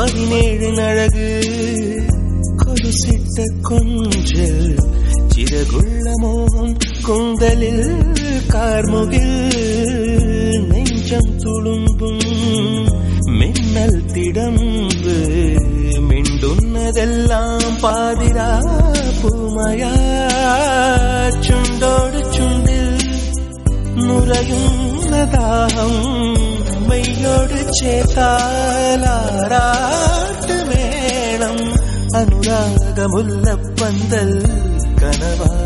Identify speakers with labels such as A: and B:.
A: பதினேழு அழகு கொலுசிட்ட கொஞ்சல் சிறகுள்ள மோகம் குந்தலில் கார்முகில் நெஞ்சம் துளும்பும் மின்னல் திடம்பு மிண்டுன்னதெல்லாம் பாதிரா பூமையா சுண்டோடு சுண்டில் நுரையும் தாகம் மெய்யோடு சேத்தாலாராட்டு மேளம் அனுராகமுல்ல பந்தல் கனவா